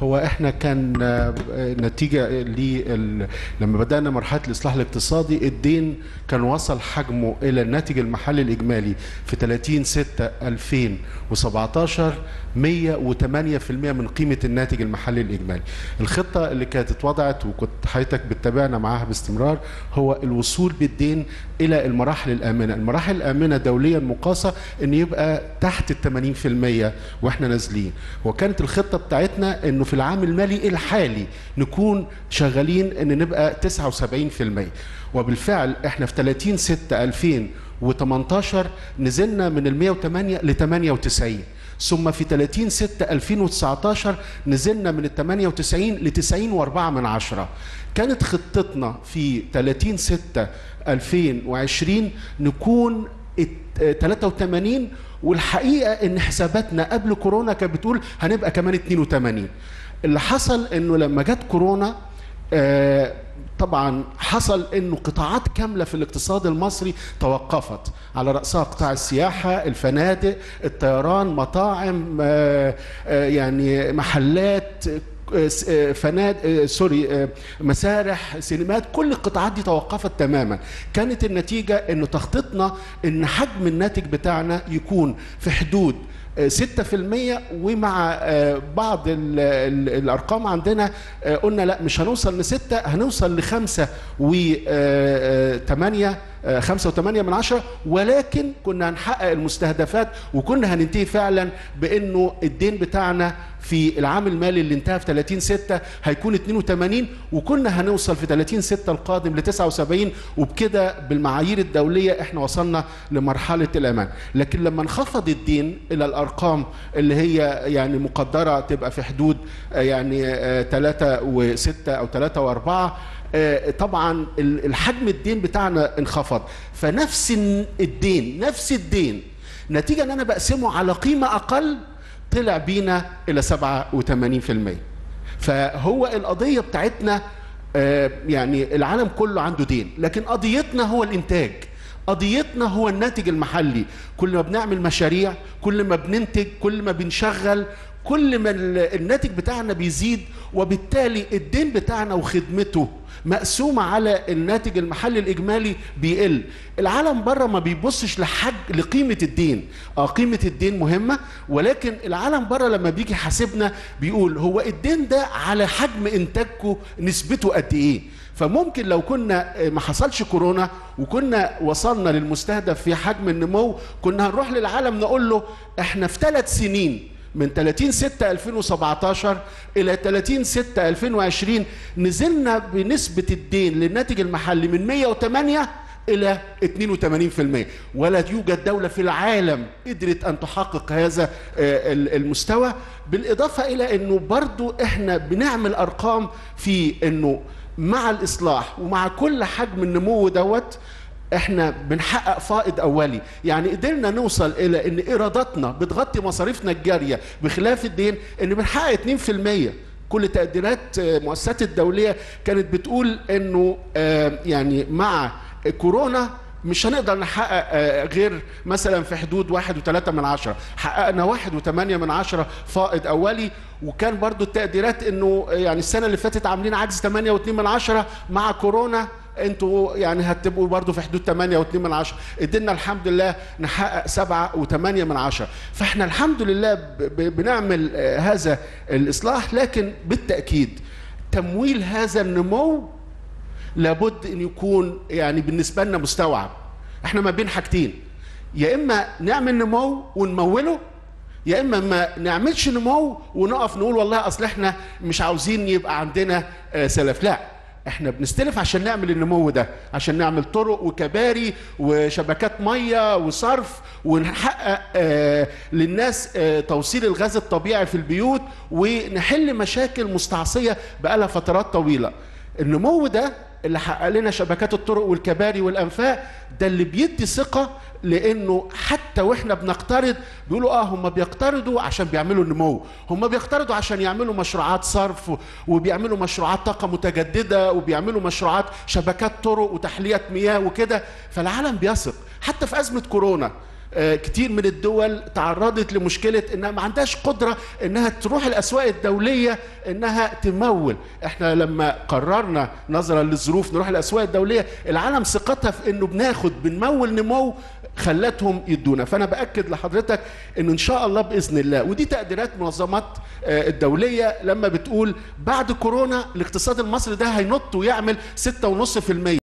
هو احنا كان آه، نتيجه ل لما بدانا مرحله الاصلاح الاقتصادي الدين كان وصل حجمه الى الناتج المحلي الاجمالي في 30 6 2017 108% من قيمه الناتج المحلي الاجمالي. الخطه اللي كانت اتوضعت وكنت حضرتك بتتابعنا معاها باستمرار هو الوصول بالدين الى المراحل الامنه، المراحل الامنه دوليا مقاسه ان يبقى تحت ال 80% واحنا نازلين، وكانت الخطه بتاعتنا انه في العام المالي الحالي نكون شغالين ان نبقى 79% وبالفعل احنا في 30 6 2018 نزلنا من ال 108 ل 98 ثم في 30 6 2019 نزلنا من ال 98 ل 90 و4 من عشرة كانت خطتنا في 30 6 2020 نكون ات- 83 والحقيقه ان حساباتنا قبل كورونا كانت بتقول هنبقى كمان 82 اللي حصل انه لما جت كورونا آه، طبعا حصل انه قطاعات كامله في الاقتصاد المصري توقفت على راسها قطاع السياحه الفنادق الطيران مطاعم آه، آه، يعني محلات آه، س- آه، فنادق آه، سوري آه، مسارح سينمات كل القطاعات دي توقفت تماما كانت النتيجه انه تخطيطنا ان حجم الناتج بتاعنا يكون في حدود آه، 6% ومع آه، بعض ال- ال- الارقام عندنا آه، قلنا لا مش هنوصل لستة هنوصل لخمسة وثمانية خمسة وثمانية من عشرة ولكن كنا هنحقق المستهدفات وكنا هننتهي فعلا بانه الدين بتاعنا في العام المالي اللي انتهى في 30 6 هيكون 82 وكنا هنوصل في 30 6 القادم ل 79 وبكده بالمعايير الدوليه احنا وصلنا لمرحله الامان لكن لما انخفض الدين الى الارقام اللي هي يعني مقدره تبقى في حدود آه، يعني 3 و6 او 3 و4 طبعا ال- الحجم الدين بتاعنا انخفض فنفس ال- الدين نفس الدين نتيجه ان انا بقسمه على قيمه اقل طلع بينا الى 87% فهو القضيه بتاعتنا آه، يعني العالم كله عنده دين لكن قضيتنا هو الانتاج قضيتنا هو الناتج المحلي كل ما بنعمل مشاريع كل ما بننتج كل ما بنشغل كل ما ال- الناتج بتاعنا بيزيد وبالتالي الدين بتاعنا وخدمته مقسومة على الناتج المحلي الإجمالي بيقل العالم بره ما بيبصش لحج لقيمة الدين اه قيمة الدين مهمة ولكن العالم بره لما بيجي يحاسبنا بيقول هو الدين ده على حجم إنتاجكم نسبته قد إيه فممكن لو كنا ما حصلش كورونا وكنا وصلنا للمستهدف في حجم النمو كنا هنروح للعالم نقول له احنا في ثلاث سنين من 30 6 2017 الى 30 6 2020 نزلنا بنسبه الدين للناتج المحلي من 108 الى 82% ولا يوجد دوله في العالم قدرت ان تحقق هذا آه، ال- المستوى بالاضافه الى انه برضو احنا بنعمل ارقام في انه مع الاصلاح ومع كل حجم النمو دوت احنا بنحقق فائض اولي يعني قدرنا نوصل الى ان ايراداتنا بتغطي مصاريفنا الجاريه بخلاف الدين ان بنحقق 2% كل تقديرات آه، مؤسسات الدوليه كانت بتقول انه آه، يعني مع كورونا مش هنقدر نحقق آه، غير مثلا في حدود واحد وثلاثة من عشرة حققنا واحد وثمانية من عشرة فائض أولي وكان برضو التقديرات انه يعني السنة اللي فاتت عاملين عجز 8 واتنين من عشرة مع كورونا انتوا يعني هتبقوا برضو في حدود 8 و2 من عشرة قدرنا الحمد لله نحقق 7 و8 من عشرة فاحنا الحمد لله ب- ب- بنعمل آه، هذا الإصلاح لكن بالتأكيد تمويل هذا النمو لابد ان يكون يعني بالنسبه لنا مستوعب احنا ما بين حاجتين يا اما نعمل نمو ونموله يا اما ما نعملش نمو ونقف نقول والله اصل احنا مش عاوزين يبقى عندنا آه، سلف لا احنا بنستلف عشان نعمل النمو ده عشان نعمل طرق وكباري وشبكات ميه وصرف ونحقق آه للناس آه توصيل الغاز الطبيعي في البيوت ونحل مشاكل مستعصيه بقالها فترات طويله النمو ده اللي حقق لنا شبكات الطرق والكباري والانفاق ده اللي بيدي ثقه لانه حتى واحنا بنقترض بيقولوا اه هم بيقترضوا عشان بيعملوا النمو هم بيقترضوا عشان يعملوا مشروعات صرف وبيعملوا مشروعات طاقه متجدده وبيعملوا مشروعات شبكات طرق وتحليه مياه وكده فالعالم بيثق حتى في ازمه كورونا آه، كتير من الدول تعرضت لمشكله انها ما عندهاش قدره انها تروح الاسواق الدوليه انها تمول احنا لما قررنا نظرا للظروف نروح الاسواق الدوليه العالم ثقتها في انه بناخد بنمول نمو خلتهم يدونا فانا باكد لحضرتك ان ان شاء الله باذن الله ودي تقديرات منظمات آه، الدوليه لما بتقول بعد كورونا الاقتصاد المصري ده هينط ويعمل 6.5%